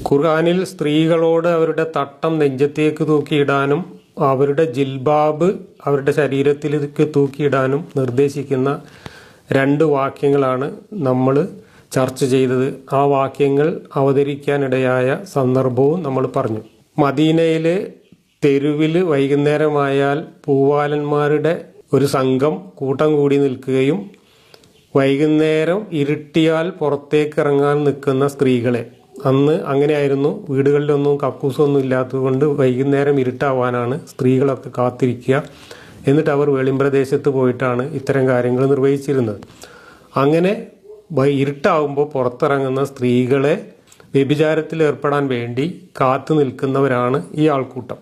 ഖുർആനിൽ സ്ത്രീകളോട് അവരുടെ തട്ടം നെഞ്ചത്തേക്ക് തൂക്കിയിടാനും അവരുടെ ജിൽബാബ് അവരുടെ ശരീരത്തിലേക്ക് തൂക്കിയിടാനും നിർദ്ദേശിക്കുന്ന രണ്ട് വാക്യങ്ങളാണ് നമ്മൾ ചർച്ച ചെയ്തത് ആ വാക്യങ്ങൾ അവതരിക്കാനിടയായ സന്ദർഭവും നമ്മൾ പറഞ്ഞു മദീനയിലെ തെരുവിൽ വൈകുന്നേരമായാൽ പൂവാലന്മാരുടെ ഒരു സംഘം കൂട്ടം കൂടി നിൽക്കുകയും വൈകുന്നേരം ഇരുട്ടിയാൽ പുറത്തേക്ക് ഇറങ്ങാൻ നിൽക്കുന്ന സ്ത്രീകളെ അന്ന് അങ്ങനെയായിരുന്നു വീടുകളിലൊന്നും കക്കൂസൊന്നും ഇല്ലാത്തതുകൊണ്ട് വൈകുന്നേരം ഇരുട്ടാവാനാണ് സ്ത്രീകളൊക്കെ കാത്തിരിക്കുക എന്നിട്ട് അവർ വെളിമ്പ്രദേശത്ത് പോയിട്ടാണ് ഇത്തരം കാര്യങ്ങൾ നിർവഹിച്ചിരുന്നത് അങ്ങനെ വൈ- ഇരുട്ടാവുമ്പോൾ പുറത്തിറങ്ങുന്ന സ്ത്രീകളെ വ്യഭിചാരത്തിൽ ഏർപ്പെടാൻ വേണ്ടി കാത്തു നിൽക്കുന്നവരാണ് ഈ ആൾക്കൂട്ടം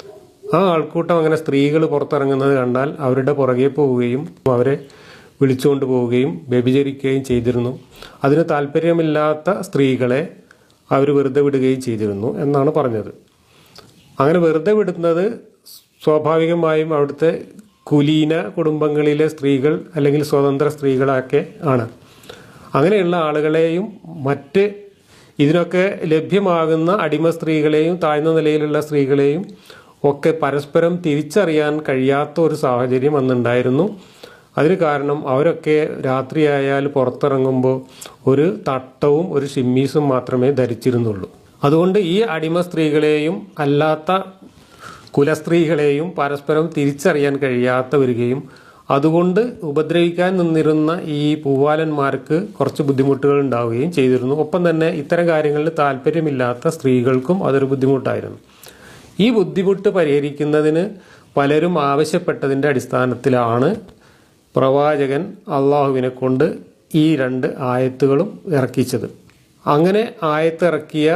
ആ ആൾക്കൂട്ടം അങ്ങനെ സ്ത്രീകൾ പുറത്തിറങ്ങുന്നത് കണ്ടാൽ അവരുടെ പുറകെ പോവുകയും അവരെ വിളിച്ചുകൊണ്ട് പോവുകയും വ്യഭിചരിക്കുകയും ചെയ്തിരുന്നു അതിന് താല്പര്യമില്ലാത്ത സ്ത്രീകളെ അവർ വെറുതെ വിടുകയും ചെയ്തിരുന്നു എന്നാണ് പറഞ്ഞത് അങ്ങനെ വെറുതെ വിടുന്നത് സ്വാഭാവികമായും അവിടുത്തെ കുലീന കുടുംബങ്ങളിലെ സ്ത്രീകൾ അല്ലെങ്കിൽ സ്വതന്ത്ര സ്ത്രീകളൊക്കെ ആണ് അങ്ങനെയുള്ള ആളുകളെയും മറ്റ് ഇതിനൊക്കെ ലഭ്യമാകുന്ന അടിമ സ്ത്രീകളെയും താഴ്ന്ന നിലയിലുള്ള സ്ത്രീകളെയും ഒക്കെ പരസ്പരം തിരിച്ചറിയാൻ കഴിയാത്ത ഒരു സാഹചര്യം അന്നുണ്ടായിരുന്നു അതിന് കാരണം അവരൊക്കെ രാത്രിയായാൽ പുറത്തിറങ്ങുമ്പോൾ ഒരു തട്ടവും ഒരു ഷിമ്മീസും മാത്രമേ ധരിച്ചിരുന്നുള്ളൂ അതുകൊണ്ട് ഈ അടിമ സ്ത്രീകളെയും അല്ലാത്ത കുലസ്ത്രീകളെയും പരസ്പരം തിരിച്ചറിയാൻ കഴിയാത്ത വരികയും അതുകൊണ്ട് ഉപദ്രവിക്കാൻ നിന്നിരുന്ന ഈ പൂവാലന്മാർക്ക് കുറച്ച് ബുദ്ധിമുട്ടുകൾ ഉണ്ടാവുകയും ചെയ്തിരുന്നു ഒപ്പം തന്നെ ഇത്തരം കാര്യങ്ങളിൽ താല്പര്യമില്ലാത്ത സ്ത്രീകൾക്കും അതൊരു ബുദ്ധിമുട്ടായിരുന്നു ഈ ബുദ്ധിമുട്ട് പരിഹരിക്കുന്നതിന് പലരും ആവശ്യപ്പെട്ടതിൻ്റെ അടിസ്ഥാനത്തിലാണ് പ്രവാചകൻ അള്ളാഹുവിനെ കൊണ്ട് ഈ രണ്ട് ആയത്തുകളും ഇറക്കിച്ചത് അങ്ങനെ ആയത്തിറക്കിയ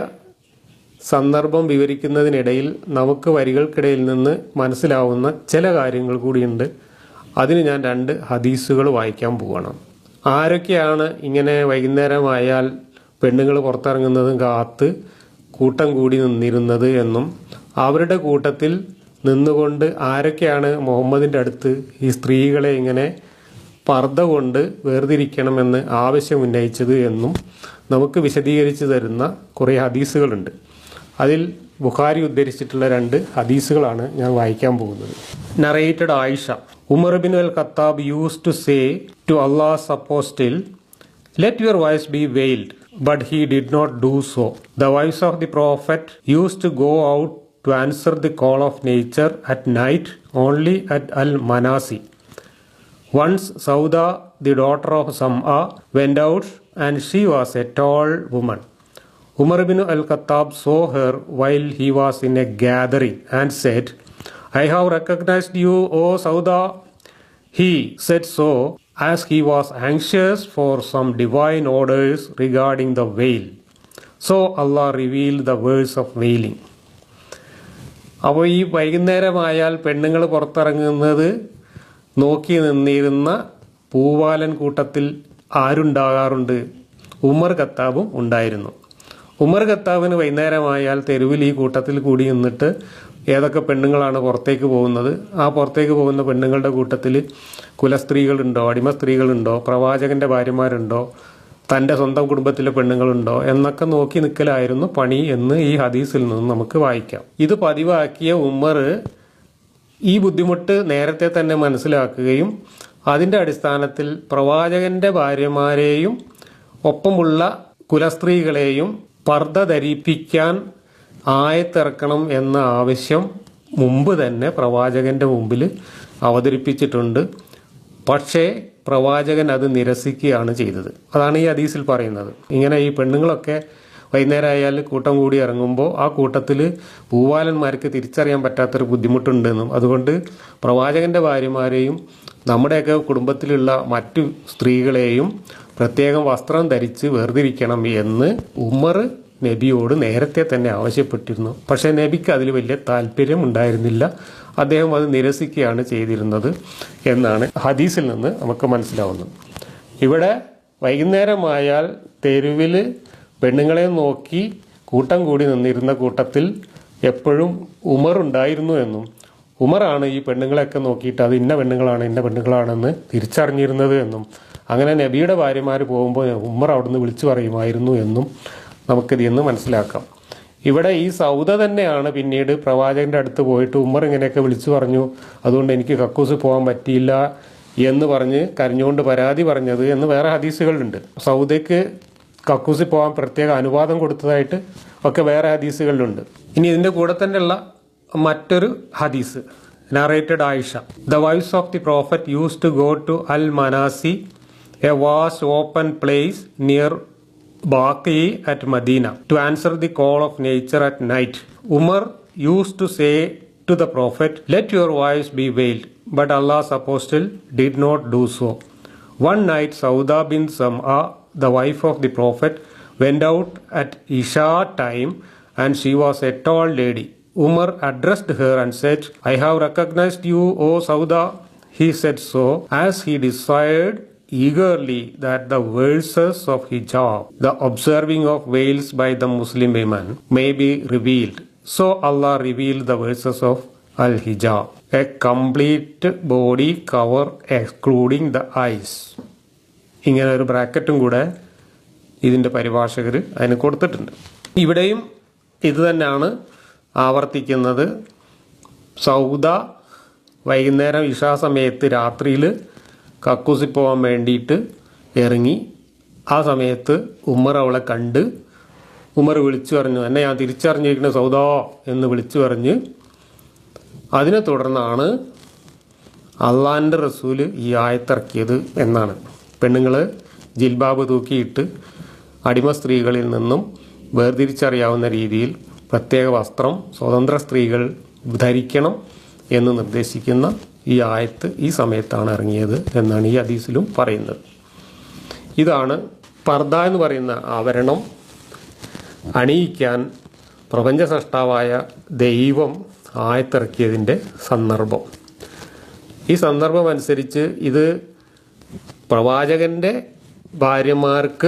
സന്ദർഭം വിവരിക്കുന്നതിനിടയിൽ നമുക്ക് വരികൾക്കിടയിൽ നിന്ന് മനസ്സിലാവുന്ന ചില കാര്യങ്ങൾ കൂടിയുണ്ട് അതിന് ഞാൻ രണ്ട് ഹദീസുകൾ വായിക്കാൻ പോവാണ് ആരൊക്കെയാണ് ഇങ്ങനെ വൈകുന്നേരമായാൽ പെണ്ണുങ്ങൾ പുറത്തിറങ്ങുന്നതും കാത്ത് കൂട്ടം കൂടി നിന്നിരുന്നത് എന്നും അവരുടെ കൂട്ടത്തിൽ നിന്നുകൊണ്ട് ആരൊക്കെയാണ് മുഹമ്മദിൻ്റെ അടുത്ത് ഈ സ്ത്രീകളെ ഇങ്ങനെ പർദ്ദ കൊണ്ട് വേർതിരിക്കണമെന്ന് ആവശ്യം ഉന്നയിച്ചത് എന്നും നമുക്ക് വിശദീകരിച്ചു തരുന്ന കുറേ ഹദീസുകളുണ്ട് അതിൽ ബുഖാരി ഉദ്ധരിച്ചിട്ടുള്ള രണ്ട് ഹദീസുകളാണ് ഞാൻ വായിക്കാൻ പോകുന്നത് narrated Aisha Umar bin al Khattab used to say to Allah apostle Let your voice be veiled. But he did not do so. The wives of the prophet used to go out to answer the call of nature at night only at Al Manasi. Once Sauda, the daughter of Sam'a, went out and she was a tall woman. Umar bin al Khattab saw her while he was in a gathering and said, I have recognized you, O Sauda. He said so as he was anxious for some divine orders regarding the veil. So Allah revealed the verse of veiling. അപ്പോൾ ഈ വൈകുന്നേരമായാൽ പെണ്ണുങ്ങൾ പുറത്തിറങ്ങുന്നത് നോക്കി നിന്നിരുന്ന പൂവാലൻ കൂട്ടത്തിൽ ആരുണ്ടാകാറുണ്ട് ഉമർ ഖത്താബും ഉണ്ടായിരുന്നു ഉമർ ഖത്താബിന് വൈകുന്നേരമായാൽ തെരുവിൽ ഈ കൂട്ടത്തിൽ കൂടി നിന്നിട്ട് ഏതൊക്കെ പെണ്ണുങ്ങളാണ് പുറത്തേക്ക് പോകുന്നത് ആ പുറത്തേക്ക് പോകുന്ന പെണ്ണുങ്ങളുടെ കൂട്ടത്തിൽ കുലസ്ത്രീകളുണ്ടോ അടിമ സ്ത്രീകളുണ്ടോ പ്രവാചകന്റെ ഭാര്യമാരുണ്ടോ തൻ്റെ സ്വന്തം കുടുംബത്തിലെ പെണ്ണുങ്ങളുണ്ടോ എന്നൊക്കെ നോക്കി നിൽക്കലായിരുന്നു പണി എന്ന് ഈ ഹദീസിൽ നിന്ന് നമുക്ക് വായിക്കാം ഇത് പതിവാക്കിയ ഉമ്മർ ഈ ബുദ്ധിമുട്ട് നേരത്തെ തന്നെ മനസ്സിലാക്കുകയും അതിൻ്റെ അടിസ്ഥാനത്തിൽ പ്രവാചകന്റെ ഭാര്യമാരെയും ഒപ്പമുള്ള കുലസ്ത്രീകളെയും പർദ്ദ ധരിപ്പിക്കാൻ ആയത്തിറക്കണം എന്ന ആവശ്യം മുമ്പ് തന്നെ പ്രവാചകന്റെ മുമ്പിൽ അവതരിപ്പിച്ചിട്ടുണ്ട് പക്ഷേ പ്രവാചകൻ അത് നിരസിക്കുകയാണ് ചെയ്തത് അതാണ് ഈ ഹദീസിൽ പറയുന്നത് ഇങ്ങനെ ഈ പെണ്ണുങ്ങളൊക്കെ വൈകുന്നേരം ആയാൽ കൂട്ടം കൂടി ഇറങ്ങുമ്പോൾ ആ കൂട്ടത്തിൽ പൂവാലന്മാർക്ക് തിരിച്ചറിയാൻ പറ്റാത്തൊരു ബുദ്ധിമുട്ടുണ്ടെന്നും അതുകൊണ്ട് പ്രവാചകന്റെ ഭാര്യമാരെയും നമ്മുടെയൊക്കെ കുടുംബത്തിലുള്ള മറ്റു സ്ത്രീകളെയും പ്രത്യേകം വസ്ത്രം ധരിച്ച് വേർതിരിക്കണം എന്ന് ഉമർ നബിയോട് നേരത്തെ തന്നെ ആവശ്യപ്പെട്ടിരുന്നു പക്ഷേ നബിക്ക് അതിൽ വലിയ താല്പര്യം ഉണ്ടായിരുന്നില്ല അദ്ദേഹം അത് നിരസിക്കുകയാണ് ചെയ്തിരുന്നത് എന്നാണ് ഹദീസിൽ നിന്ന് നമുക്ക് മനസ്സിലാവുന്നത് ഇവിടെ വൈകുന്നേരമായാൽ തെരുവിൽ പെണ്ണുങ്ങളെ നോക്കി കൂട്ടം കൂടി നിന്നിരുന്ന കൂട്ടത്തിൽ എപ്പോഴും ഉമർ ഉണ്ടായിരുന്നു എന്നും ഉമറാണ് ഈ പെണ്ണുങ്ങളെയൊക്കെ നോക്കിയിട്ട് അത് ഇന്ന പെണ്ണുങ്ങളാണ് ഇന്ന പെണ്ണുങ്ങളാണെന്ന് തിരിച്ചറിഞ്ഞിരുന്നത് എന്നും അങ്ങനെ നബിയുടെ ഭാര്യമാർ പോകുമ്പോൾ ഉമ്മർ അവിടുന്ന് വിളിച്ചു പറയുമായിരുന്നു എന്നും നമുക്കിതിൽ നിന്ന് മനസ്സിലാക്കാം ഇവിടെ ഈ സൗദ തന്നെയാണ് പിന്നീട് പ്രവാചകന്റെ അടുത്ത് പോയിട്ട് ഉമ്മർ ഇങ്ങനെയൊക്കെ വിളിച്ചു പറഞ്ഞു അതുകൊണ്ട് എനിക്ക് കക്കൂസ് പോകാൻ പറ്റിയില്ല എന്ന് പറഞ്ഞ് കരഞ്ഞുകൊണ്ട് പരാതി പറഞ്ഞത് എന്ന് വേറെ ഹദീസുകളുണ്ട് സൗദയ്ക്ക് കക്കൂസിൽ പോകാൻ പ്രത്യേക അനുവാദം കൊടുത്തതായിട്ട് ഒക്കെ വേറെ ഹദീസുകളിലുണ്ട് ഇനി ഇതിന്റെ കൂടെ തന്നെയുള്ള മറ്റൊരു ഹദീസ് narrated Aisha the wives of the prophet used to go to al Manasi a vast open place near Baqi at Medina to answer the call of nature at night. Umar used to say to the Prophet, Let your wives be veiled. But Allah's apostle did not do so. One night, Sauda bin Sam'a, the wife of the Prophet, went out at Isha time and she was a tall lady. Umar addressed her and said, I have recognized you, O Sauda. He said so, as he desired eagerly that the verses of hijab, the observing of veils by the Muslim women, may be revealed. So Allah revealed the verses of Al Hijab, a complete body cover excluding the eyes. ഇങ്ങനെ ഒരു ബ്രാക്കറ്റും കൂടെ ഇതിൻ്റെ പരിഭാഷകർ അതിന് കൊടുത്തിട്ടുണ്ട് ഇവിടെയും ഇത് തന്നെയാണ് ആവർത്തിക്കുന്നത് സൗദ വൈകുന്നേരം ഇഷാ സമയത്ത് രാത്രിയിൽ കക്കൂസി പോകാൻ വേണ്ടിയിട്ട് ഇറങ്ങി ആ സമയത്ത് ഉമ്മർ അവളെ കണ്ട് ഉമ്മർ വിളിച്ചു പറഞ്ഞു എന്നെ ഞാൻ തിരിച്ചറിഞ്ഞിരിക്കുന്ന സൗദാ എന്ന് വിളിച്ചു പറഞ്ഞ് അതിനെ തുടർന്നാണ് അള്ളാൻ്റെ റസൂല് ഈ ആയത്തിറക്കിയത് എന്നാണ് പെണ്ണുങ്ങൾ ജിൽബാബ് തൂക്കിയിട്ട് അടിമ സ്ത്രീകളിൽ നിന്നും വേർതിരിച്ചറിയാവുന്ന രീതിയിൽ പ്രത്യേക വസ്ത്രം സ്വതന്ത്ര സ്ത്രീകൾ ധരിക്കണം എന്ന് നിർദ്ദേശിക്കുന്ന ഈ ആയത്ത് ഈ സമയത്താണ് ഇറങ്ങിയത് എന്നാണ് ഈ ഹദീസിലും പറയുന്നത് ഇതാണ് പർദ എന്ന് പറയുന്ന ആവരണം അണിയിക്കാൻ പ്രപഞ്ച സൃഷ്ടാവായ ദൈവം ആയത്തിറക്കിയതിൻ്റെ സന്ദർഭം ഈ സന്ദർഭം അനുസരിച്ച് ഇത് പ്രവാചകന്റെ ഭാര്യമാർക്ക്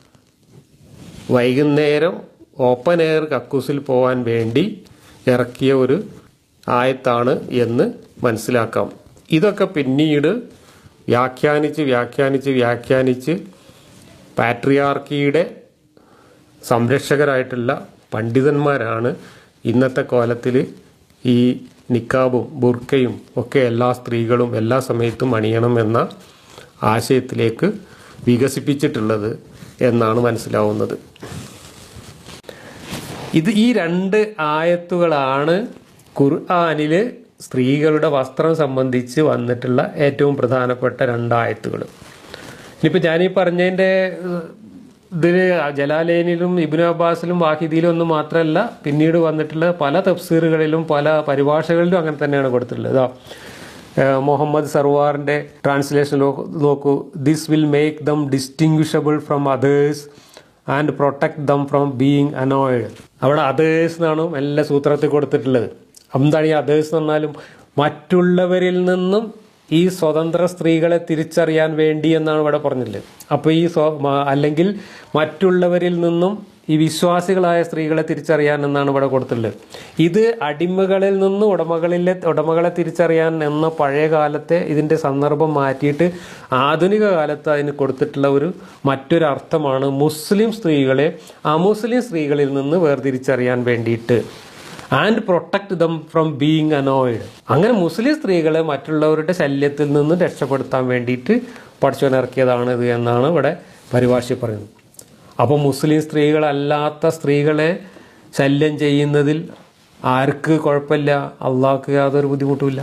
വൈകുന്നേരം ഓപ്പൺ എയർ കക്കൂസിൽ പോകാൻ വേണ്ടി ഇറക്കിയ ഒരു ആയത്താണ് എന്ന് മനസ്സിലാക്കാം ഇതൊക്കെ പിന്നീട് വ്യാഖ്യാനിച്ച് വ്യാഖ്യാനിച്ച് വ്യാഖ്യാനിച്ച് പാട്രിയാർക്കിയുടെ സംരക്ഷകരായിട്ടുള്ള പണ്ഡിതന്മാരാണ് ഇന്നത്തെ കോലത്തിൽ ഈ നിക്കാബും ബുർക്കയും ഒക്കെ എല്ലാ സ്ത്രീകളും എല്ലാ സമയത്തും അണിയണം എന്ന ആശയത്തിലേക്ക് വികസിപ്പിച്ചിട്ടുള്ളത് എന്നാണ് മനസ്സിലാവുന്നത് ഇത് ഈ രണ്ട് ആയത്തുകളാണ് ഖുർആാനിൽ സ്ത്രീകളുടെ വസ്ത്രം സംബന്ധിച്ച് വന്നിട്ടുള്ള ഏറ്റവും പ്രധാനപ്പെട്ട രണ്ടായത്തുകൾ ഇനിയിപ്പോൾ ഞാനീ പറഞ്ഞതിൻ്റെ ഇതിന് ജലാലേനിലും ഇബിനു അബ്ബാസിലും വാഹിദിയിലും ഒന്നും മാത്രമല്ല പിന്നീട് വന്നിട്ടുള്ള പല തഫ്സീറുകളിലും പല പരിഭാഷകളിലും അങ്ങനെ തന്നെയാണ് കൊടുത്തിട്ടുള്ളത് ഇതാ ഏഹ് മുഹമ്മദ് സർവാറിൻ്റെ ട്രാൻസ്ലേഷൻ നോക്കൂ this will make them distinguishable from others and protect them from being annoyed അവിടെ അതേഴ്സ് എന്നാണ് എല്ലാ സൂത്രത്തിൽ കൊടുത്തിട്ടുള്ളത് എന്താണ് ഈ അതേഴ്സ് എന്ന് പറഞ്ഞാലും മറ്റുള്ളവരിൽ നിന്നും ഈ സ്വതന്ത്ര സ്ത്രീകളെ തിരിച്ചറിയാൻ വേണ്ടി എന്നാണ് ഇവിടെ പറഞ്ഞിട്ടുള്ളത് അപ്പോൾ ഈ സ്വ- മ- അല്ലെങ്കിൽ മറ്റുള്ളവരിൽ നിന്നും ഈ വിശ്വാസികളായ സ്ത്രീകളെ തിരിച്ചറിയാൻ എന്നാണ് ഇവിടെ കൊടുത്തിട്ടുള്ളത് ഇത് അടിമകളിൽ നിന്ന് ഉടമകളിലെ ഉടമകളെ തിരിച്ചറിയാൻ എന്ന പഴയ കാലത്തെ ഇതിൻ്റെ സന്ദർഭം മാറ്റിയിട്ട് ആധുനിക കാലത്ത് അതിന് കൊടുത്തിട്ടുള്ള ഒരു മറ്റൊരു അർത്ഥമാണ് മുസ്ലിം സ്ത്രീകളെ അമുസ്ലിം സ്ത്രീകളിൽ നിന്ന് വേർതിരിച്ചറിയാൻ വേണ്ടിയിട്ട് and protect them from being annoyed അങ്ങനെ മുസ്ലിം സ്ത്രീകളെ മറ്റുള്ളവരുടെ ശല്യത്തിൽ നിന്ന് രക്ഷപ്പെടുത്താൻ വേണ്ടിയിട്ട് പഠിച്ചവനിറക്കിയതാണ് ഇത് എന്നാണ് ഇവിടെ പരിഭാഷ പറയുന്നത് അപ്പോൾ മുസ്ലിം സ്ത്രീകളല്ലാത്ത സ്ത്രീകളെ ശല്യം ചെയ്യുന്നതിൽ ആർക്ക് കുഴപ്പമില്ല അള്ളാഹ്ക്ക് യാതൊരു ബുദ്ധിമുട്ടുമില്ല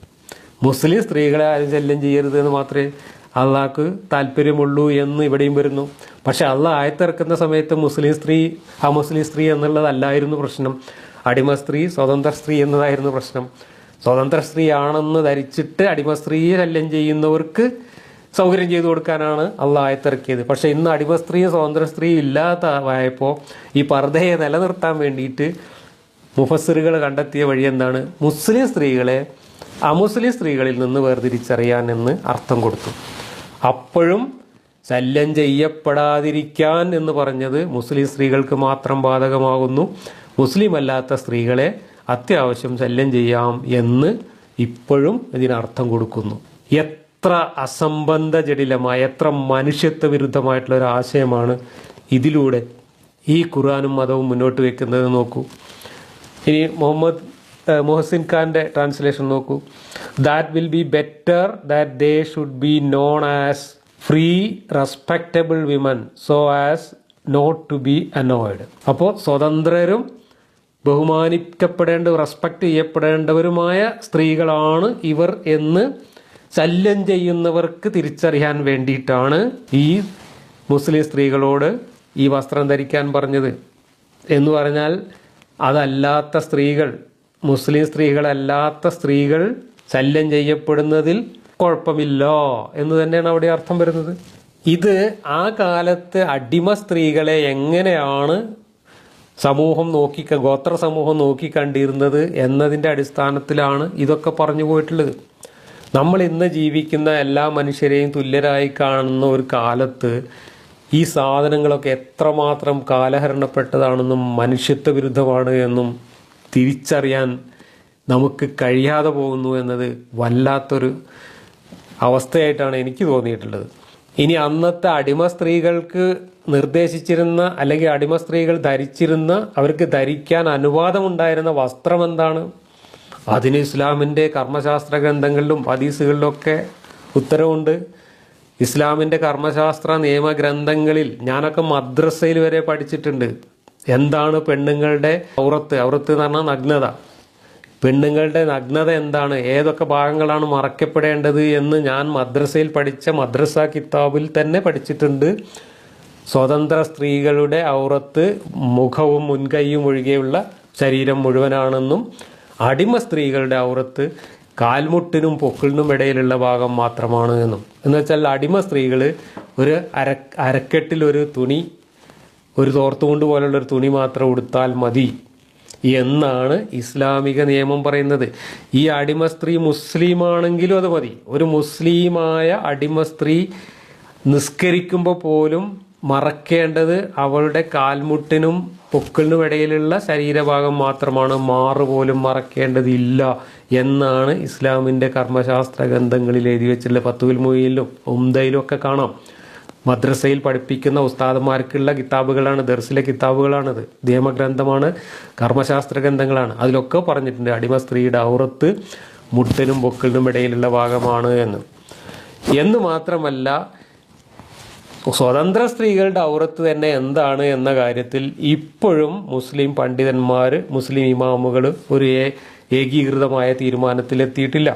മുസ്ലിം സ്ത്രീകളെ ആരും ശല്യം ചെയ്യരുത് എന്ന് മാത്രമേ അള്ളാഹ്ക്ക് താല്പര്യമുള്ളൂ എന്ന് ഇവിടെയും വരുന്നു പക്ഷെ അള്ളാഹ് ആയത്തിറക്കുന്ന സമയത്ത് മുസ്ലിം സ്ത്രീ ആ മുസ്ലിം സ്ത്രീ എന്നുള്ളതല്ലായിരുന്നു പ്രശ്നം അടിമ സ്ത്രീ സ്വതന്ത്ര സ്ത്രീ എന്നതായിരുന്നു പ്രശ്നം സ്വതന്ത്ര സ്ത്രീ ആണെന്ന് ധരിച്ചിട്ട് അടിമ സ്ത്രീയെ ശല്യം ചെയ്യുന്നവർക്ക് സൗകര്യം ചെയ്തു കൊടുക്കാനാണ് അള്ളാഹ് ആയത്തിറക്കിയത് പക്ഷെ ഇന്ന് അടിമ സ്ത്രീയും സ്വതന്ത്ര സ്ത്രീയും ഇല്ലാത്തതായപ്പോൾ ഈ പർദ്ദയെ നിലനിർത്താൻ വേണ്ടിയിട്ട് മുഫസ്സിറുകൾ കണ്ടെത്തിയ വഴി എന്താണ് മുസ്ലിം സ്ത്രീകളെ അമുസ്ലിം സ്ത്രീകളിൽ നിന്ന് വേർതിരിച്ചറിയാൻ എന്ന് അർത്ഥം കൊടുത്തു അപ്പോഴും ശല്യം ചെയ്യപ്പെടാതിരിക്കാൻ എന്ന് പറഞ്ഞത് മുസ്ലിം സ്ത്രീകൾക്ക് മാത്രം ബാധകമാകുന്നു മുസ്ലിം അല്ലാത്ത സ്ത്രീകളെ അത്യാവശ്യം ശല്യം ചെയ്യാം എന്ന് ഇപ്പോഴും ഇതിനർത്ഥം കൊടുക്കുന്നു എത്ര അസംബന്ധ ജടിലമായ എത്ര മനുഷ്യത്വ വിരുദ്ധമായിട്ടുള്ള ഒരു ആശയമാണ് ഇതിലൂടെ ഈ ഖുർആാനും മതവും മുന്നോട്ട് വെക്കുന്നത് നോക്കൂ ഇനി മുഹമ്മദ് ഏഹ്, മുഹസിൻ ഖാൻ്റെ ട്രാൻസ്ലേഷൻ നോക്കൂ that will be better that they should be known as free respectable women so as not to be annoyed അപ്പോൾ സ്വതന്ത്രരും ബഹുമാനിക്കപ്പെടേണ്ട റെസ്പെക്റ്റ് ചെയ്യപ്പെടേണ്ടവരുമായ സ്ത്രീകളാണ് ഇവർ എന്ന് ശല്യം ചെയ്യുന്നവർക്ക് തിരിച്ചറിയാൻ വേണ്ടിയിട്ടാണ് ഈ മുസ്ലിം സ്ത്രീകളോട് ഈ വസ്ത്രം ധരിക്കാൻ പറഞ്ഞത് എന്ന് പറഞ്ഞാൽ അതല്ലാത്ത സ്ത്രീകൾ മുസ്ലിം സ്ത്രീകളല്ലാത്ത സ്ത്രീകൾ ശല്യം ചെയ്യപ്പെടുന്നതിൽ കുഴപ്പമില്ല എന്ന് തന്നെയാണ് അവിടെ അർത്ഥം വരുന്നത് ഇത് ആ കാലത്ത് അടിമ സ്ത്രീകളെ എങ്ങനെയാണ് സമൂഹം നോക്കി ഗോത്ര സമൂഹം നോക്കിക്കണ്ടിരുന്നത് എന്നതിൻ്റെ അടിസ്ഥാനത്തിലാണ് ഇതൊക്കെ പറഞ്ഞു പോയിട്ടുള്ളത് നമ്മൾ ഇന്ന് ജീവിക്കുന്ന എല്ലാ മനുഷ്യരെയും തുല്യരായി കാണുന്ന ഒരു കാലത്ത് ഈ സാധനങ്ങളൊക്കെ എത്രമാത്രം കാലഹരണപ്പെട്ടതാണെന്നും മനുഷ്യത്വ വിരുദ്ധമാണ് എന്നും തിരിച്ചറിയാൻ നമുക്ക് കഴിയാതെ പോകുന്നു എന്നത് വല്ലാത്തൊരു അവസ്ഥയായിട്ടാണ് എനിക്ക് തോന്നിയിട്ടുള്ളത് ഇനി അന്നത്തെ അടിമ സ്ത്രീകൾക്ക് നിർദ്ദേശിച്ചിരുന്ന അല്ലെങ്കിൽ അടിമ സ്ത്രീകൾ ധരിച്ചിരുന്ന അവർക്ക് ധരിക്കാൻ അനുവാദമുണ്ടായിരുന്ന വസ്ത്രം എന്താണ് അതിന് ഇസ്ലാമിൻ്റെ കർമ്മശാസ്ത്ര ഗ്രന്ഥങ്ങളിലും ഹദീസുകളിലൊക്കെ ഉത്തരവുണ്ട് ഇസ്ലാമിൻ്റെ കർമ്മശാസ്ത്ര നിയമഗ്രന്ഥങ്ങളിൽ ഞാനൊക്കെ മദ്രസയിൽ വരെ പഠിച്ചിട്ടുണ്ട് എന്താണ് പെണ്ണുങ്ങളുടെ ഔറത്ത് ഔറത്ത് എന്ന് പറഞ്ഞാൽ നഗ്നത പെണ്ണുങ്ങളുടെ നഗ്നത എന്താണ് ഏതൊക്കെ ഭാഗങ്ങളാണ് മറക്കപ്പെടേണ്ടത് എന്ന് ഞാൻ മദ്രസയിൽ പഠിച്ച മദ്രസ കിതാബിൽ തന്നെ പഠിച്ചിട്ടുണ്ട് സ്വതന്ത്ര സ്ത്രീകളുടെ ഔറത്ത് മുഖവും മുൻകൈയും ഒഴികെയുള്ള ശരീരം മുഴുവനാണെന്നും അടിമ സ്ത്രീകളുടെ ഔറത്ത് കാൽമുട്ടിനും പൊക്കിളിനും ഇടയിലുള്ള ഭാഗം മാത്രമാണ് എന്നും എന്ന് വെച്ചാൽ അടിമ സ്ത്രീകൾ ഒരു അര അരക്കെട്ടിൽ ഒരു തുണി ഒരു തോർത്തുകൊണ്ട് പോലുള്ള ഒരു തുണി മാത്രം ഉടുത്താൽ മതി എന്നാണ് ഇസ്ലാമിക നിയമം പറയുന്നത് ഈ അടിമ സ്ത്രീ മുസ്ലിമാണെങ്കിലും അത് മതി ഒരു മുസ്ലിമായ അടിമ സ്ത്രീ നിസ്കരിക്കുമ്പോൾ പോലും മറക്കേണ്ടത് അവളുടെ കാൽമുട്ടിനും പൊക്കിളിനും ഇടയിലുള്ള ശരീരഭാഗം മാത്രമാണ് മാറ് പോലും മറക്കേണ്ടതില്ല എന്നാണ് ഇസ്ലാമിൻ്റെ കർമ്മശാസ്ത്ര ഗ്രന്ഥങ്ങളിൽ എഴുതി വെച്ചിട്ടുള്ള പത്തുവിൽ മൊഴിയിലും ഉംദയിലും ഒക്കെ കാണാം മദ്രസയിൽ പഠിപ്പിക്കുന്ന ഉസ്താദന്മാർക്കുള്ള കിതാബുകളാണ് ദർസിലെ കിതാബുകളാണത് നിയമഗ്രന്ഥമാണ് കർമ്മശാസ്ത്ര ഗ്രന്ഥങ്ങളാണ് അതിലൊക്കെ പറഞ്ഞിട്ടുണ്ട് അടിമ സ്ത്രീയുടെ ഔറത്ത് മുട്ടിനും പൊക്കിളിനും ഇടയിലുള്ള ഭാഗമാണ് എന്ന് എന്ന് മാത്രമല്ല സ്വതന്ത്ര സ്ത്രീകളുടെ ഔറത്ത് തന്നെ എന്താണ് എന്ന കാര്യത്തിൽ ഇപ്പോഴും മുസ്ലിം പണ്ഡിതന്മാർ മുസ്ലിം ഇമാമുകൾ ഒരു ഏ- ഏകീകൃതമായ തീരുമാനത്തിലെത്തിയിട്ടില്ല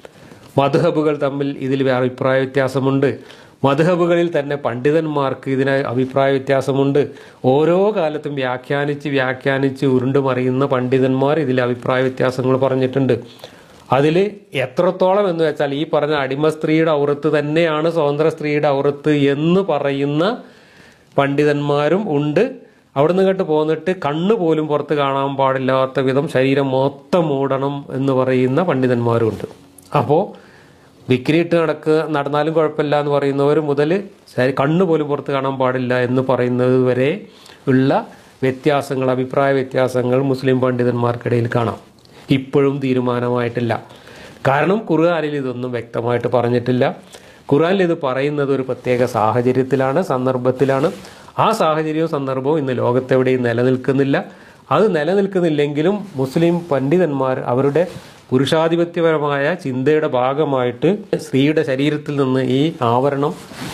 മധുഹബുകൾ തമ്മിൽ ഇതിൽ അഭിപ്രായ വ്യത്യാസമുണ്ട് മധുഹബുകളിൽ തന്നെ പണ്ഡിതന്മാർക്ക് ഇതിന് അഭിപ്രായ വ്യത്യാസമുണ്ട് ഓരോ കാലത്തും വ്യാഖ്യാനിച്ച് വ്യാഖ്യാനിച്ച് ഉരുണ്ടുമറിയുന്ന പണ്ഡിതന്മാർ ഇതിൽ അഭിപ്രായ വ്യത്യാസങ്ങൾ പറഞ്ഞിട്ടുണ്ട് അതിൽ എത്രത്തോളം എന്ന് വെച്ചാൽ ഈ പറഞ്ഞ അടിമ സ്ത്രീയുടെ ഔറത്ത് തന്നെയാണ് സ്വതന്ത്ര സ്ത്രീയുടെ ഔറത്ത് എന്ന് പറയുന്ന പണ്ഡിതന്മാരും ഉണ്ട് അവിടുന്ന് കേട്ട് പോന്നിട്ട് കണ്ണ് പോലും പുറത്ത് കാണാൻ പാടില്ലാത്ത വിധം ശരീരം മൊത്തം മൂടണം എന്ന് പറയുന്ന പണ്ഡിതന്മാരും ഉണ്ട് അപ്പോൾ വിക്രിയിട്ട് നടക്കുക നടന്നാലും കുഴപ്പമില്ല എന്ന് പറയുന്നവർ മുതൽ ശരി- കണ്ണ് പോലും പുറത്ത് കാണാൻ പാടില്ല എന്ന് പറയുന്നത് വരെ ഉള്ള വ്യത്യാസങ്ങൾ അഭിപ്രായ വ്യത്യാസങ്ങൾ മുസ്ലിം പണ്ഡിതന്മാർക്കിടയിൽ കാണാം ഇപ്പോഴും തീരുമാനമായിട്ടില്ല കാരണം ഖുർആാനിൽ ഇതൊന്നും വ്യക്തമായിട്ട് പറഞ്ഞിട്ടില്ല ഖുർആാനിൽ ഇത് പറയുന്നത് ഒരു പ്രത്യേക സാഹചര്യത്തിലാണ് സന്ദർഭത്തിലാണ് ആ സാഹചര്യവും സന്ദർഭവും ഇന്ന് ലോകത്തെവിടെയും നിലനിൽക്കുന്നില്ല അത് നിലനിൽക്കുന്നില്ലെങ്കിലും മുസ്ലിം പണ്ഡിതന്മാർ അവരുടെ പുരുഷാധിപത്യപരമായ ചിന്തയുടെ ഭാഗമായിട്ട് സ്ത്രീയുടെ ശരീരത്തിൽ നിന്ന് ഈ ആവരണം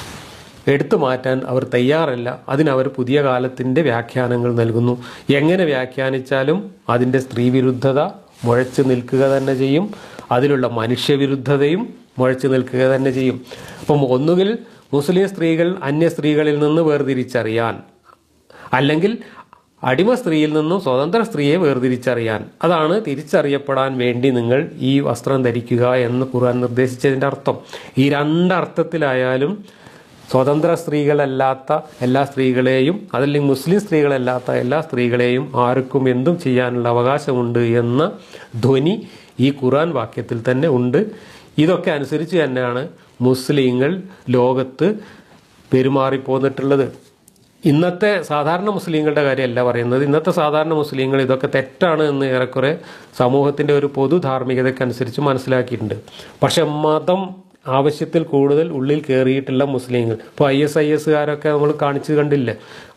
എടുത്തു മാറ്റാൻ അവർ തയ്യാറല്ല അതിനവർ പുതിയ കാലത്തിൻ്റെ വ്യാഖ്യാനങ്ങൾ നൽകുന്നു എങ്ങനെ വ്യാഖ്യാനിച്ചാലും അതിൻ്റെ സ്ത്രീവിരുദ്ധത മുഴച്ചു നിൽക്കുക തന്നെ ചെയ്യും അതിലുള്ള മനുഷ്യവിരുദ്ധതയും മുഴച്ചു നിൽക്കുക തന്നെ ചെയ്യും അപ്പം ഒന്നുകിൽ മുസ്ലിം സ്ത്രീകൾ അന്യ സ്ത്രീകളിൽ നിന്ന് വേർതിരിച്ചറിയാൻ അല്ലെങ്കിൽ അടിമ സ്ത്രീയിൽ നിന്നും സ്വതന്ത്ര സ്ത്രീയെ വേർതിരിച്ചറിയാൻ അതാണ് തിരിച്ചറിയപ്പെടാൻ വേണ്ടി നിങ്ങൾ ഈ വസ്ത്രം ധരിക്കുക എന്ന് ഖുർആൻ നിർദ്ദേശിച്ചതിൻ്റെ അർത്ഥം ഈ രണ്ടർത്ഥത്തിലായാലും സ്വതന്ത്ര സ്ത്രീകളല്ലാത്ത എല്ലാ സ്ത്രീകളെയും അതല്ലെങ്കിൽ മുസ്ലിം സ്ത്രീകളല്ലാത്ത എല്ലാ സ്ത്രീകളെയും ആർക്കും എന്തും ചെയ്യാനുള്ള അവകാശമുണ്ട് എന്ന ധ്വനി ഈ ഖുർആൻ വാക്യത്തിൽ തന്നെ ഉണ്ട് ഇതൊക്കെ അനുസരിച്ച് തന്നെയാണ് മുസ്ലിങ്ങൾ ലോകത്ത് പെരുമാറിപ്പോന്നിട്ടുള്ളത് ഇന്നത്തെ സാധാരണ മുസ്ലിങ്ങളുടെ കാര്യമല്ല പറയുന്നത് ഇന്നത്തെ സാധാരണ മുസ്ലിങ്ങൾ ഇതൊക്കെ തെറ്റാണ് എന്ന് ഏറെക്കുറെ സമൂഹത്തിൻ്റെ ഒരു പൊതു ധാർമ്മികതയ്ക്കനുസരിച്ച് മനസ്സിലാക്കിയിട്ടുണ്ട് പക്ഷെ മതം ആവശ്യത്തിൽ കൂടുതൽ ഉള്ളിൽ കയറിയിട്ടുള്ള മുസ്ലിങ്ങൾ ഇപ്പോൾ ഐ എസ് ഐ എസ്സുകാരൊക്കെ നമ്മൾ കാണിച്ചു കണ്ടില്ലേ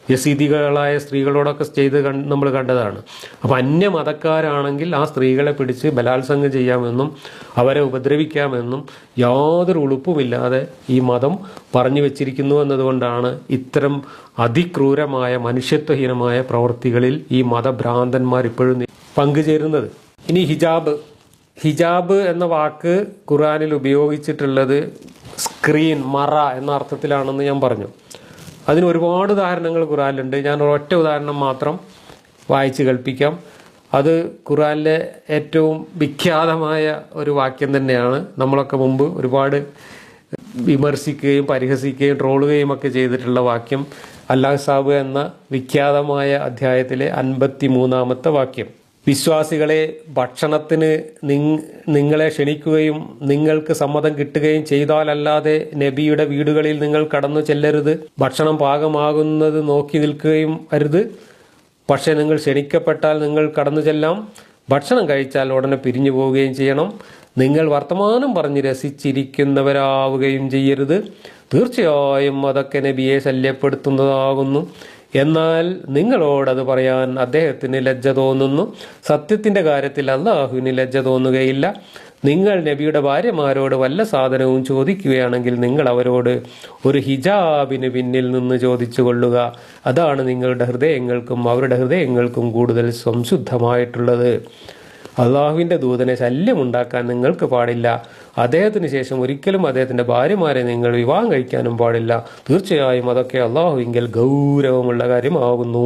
യസീദികളായ സ്ത്രീകളോടൊക്കെ ചെയ്ത് നമ്മൾ കണ്ടതാണ് അപ്പോൾ അന്യമതക്കാരാണെങ്കിൽ ആ സ്ത്രീകളെ പിടിച്ച് ബലാത്സംഗം ചെയ്യാമെന്നും അവരെ ഉപദ്രവിക്കാമെന്നും യാതൊരു ഉളുപ്പുമില്ലാതെ ഈ മതം പറഞ്ഞു വെച്ചിരിക്കുന്നു എന്നതുകൊണ്ടാണ് ഇത്തരം അതിക്രൂരമായ മനുഷ്യത്വഹീനമായ പ്രവൃത്തികളിൽ ഈ മതഭ്രാന്തന്മാർ ഇപ്പോഴും പങ്കുചേരുന്നത് ഇനി ഹിജാബ് ഹിജാബ് എന്ന വാക്ക് ഖുറാനിൽ ഉപയോഗിച്ചിട്ടുള്ളത് സ്ക്രീൻ മറ എന്ന അർത്ഥത്തിലാണെന്ന് ഞാൻ പറഞ്ഞു അതിന് ഒരുപാട് ഉദാഹരണങ്ങൾ ഖുറാനിലുണ്ട് ഞാൻ ഒറ്റ ഉദാഹരണം മാത്രം വായിച്ച് കൽപ്പിക്കാം അത് ഖുറാനിലെ ഏറ്റവും വിഖ്യാതമായ ഒരു വാക്യം തന്നെയാണ് നമ്മളൊക്കെ മുമ്പ് ഒരുപാട് വിമർശിക്കുകയും പരിഹസിക്കുകയും ട്രോളുകയും ഒക്കെ ചെയ്തിട്ടുള്ള വാക്യം അല്ലാഹ് സാബ് എന്ന വിഖ്യാതമായ അധ്യായത്തിലെ അൻപത്തി മൂന്നാമത്തെ വാക്യം വിശ്വാസികളെ ഭക്ഷണത്തിന് നിങ് നിങ്ങളെ ക്ഷണിക്കുകയും നിങ്ങൾക്ക് സമ്മതം കിട്ടുകയും ചെയ്താലല്ലാതെ നബിയുടെ വീടുകളിൽ നിങ്ങൾ കടന്നു ചെല്ലരുത് ഭക്ഷണം പാകമാകുന്നത് നോക്കി നിൽക്കുകയും അരുത് പക്ഷേ നിങ്ങൾ ക്ഷണിക്കപ്പെട്ടാൽ നിങ്ങൾ കടന്നു ചെല്ലാം ഭക്ഷണം കഴിച്ചാൽ ഉടനെ പിരിഞ്ഞു പോവുകയും ചെയ്യണം നിങ്ങൾ വർത്തമാനം പറഞ്ഞ് രസിച്ചിരിക്കുന്നവരാവുകയും ചെയ്യരുത് തീർച്ചയായും അതൊക്കെ നബിയെ ശല്യപ്പെടുത്തുന്നതാകുന്നു എന്നാൽ നിങ്ങളോടത് പറയാൻ അദ്ദേഹത്തിന് ലജ്ജ തോന്നുന്നു സത്യത്തിന്റെ കാര്യത്തിൽ അള്ളാഹുവിന് ലജ്ജ തോന്നുകയില്ല നിങ്ങൾ നബിയുടെ ഭാര്യമാരോട് വല്ല സാധനവും ചോദിക്കുകയാണെങ്കിൽ നിങ്ങൾ അവരോട് ഒരു ഹിജാബിന് പിന്നിൽ നിന്ന് ചോദിച്ചു കൊള്ളുക അതാണ് നിങ്ങളുടെ ഹൃദയങ്ങൾക്കും അവരുടെ ഹൃദയങ്ങൾക്കും കൂടുതൽ സംശുദ്ധമായിട്ടുള്ളത് അള്ളാഹുവിൻ്റെ ദൂതനെ ശല്യമുണ്ടാക്കാൻ നിങ്ങൾക്ക് പാടില്ല അദ്ദേഹത്തിന് ശേഷം ഒരിക്കലും അദ്ദേഹത്തിൻ്റെ ഭാര്യമാരെ നിങ്ങൾ വിവാഹം കഴിക്കാനും പാടില്ല തീർച്ചയായും അതൊക്കെ അള്ളാഹുവിങ്കൽ ഗൗരവമുള്ള കാര്യമാകുന്നു